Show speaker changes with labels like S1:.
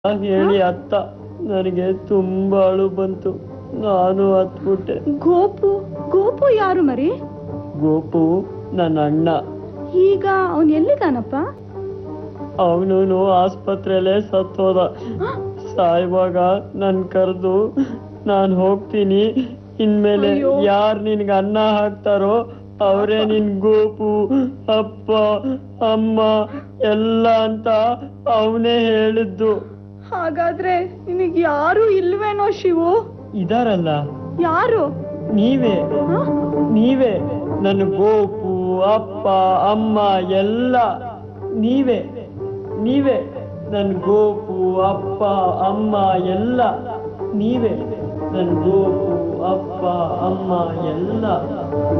S1: ಹೇಳಿ ಅತ್ತ ನನಗೆ ತುಂಬಾ ಅಳು ಬಂತು ನಾನು ಹತ್ಬಿಟ್ಟೆ
S2: ಗೋಪು ಗೋಪು ಯಾರು ಮರಿ
S1: ಗೋಪು ನನ್ನ ಅಣ್ಣ
S2: ಈಗ ಅವನ್ ಎಲ್ಲಿದಾನಪ್ಪ
S1: ಅವನು ಆಸ್ಪತ್ರೆಯಲ್ಲೇ ಸತ್ತೋದ ಸಾಯುವಾಗ ನನ್ ಕರೆದು ನಾನ್ ಹೋಗ್ತೀನಿ ಇನ್ಮೇಲೆ
S2: ಅಯ್ಯೋ.
S1: ಯಾರ್ ನಿನ್ಗೆ ಅನ್ನ ಹಾಕ್ತಾರೋ ಅವರೇ ನಿನ್ ಗೋಪು ಅಪ್ಪ ಅಮ್ಮ ಎಲ್ಲ ಅಂತ ಅವನೇ ಹೇಳಿದ್ದು
S2: ಹಾಗಾದ್ರೆ ನಿನಗ್ ಯಾರು ಇಲ್ವೇನೋ ಶಿವು
S1: ಇದಾರಲ್ಲ
S2: ಯಾರು
S1: ನೀವೇ
S2: ಹ?
S1: ನೀವೇ ನನ್ನ ಗೋಪು ಅಪ್ಪ ಅಮ್ಮ ಎಲ್ಲ ನೀವೇ ನೀವೇ ನನ್ನ ಗೋಪು ಅಪ್ಪ ಅಮ್ಮ ಎಲ್ಲ ನೀವೇ ನನ್ನ ಗೋಪು ಅಪ್ಪ ಅಮ್ಮ ಎಲ್ಲ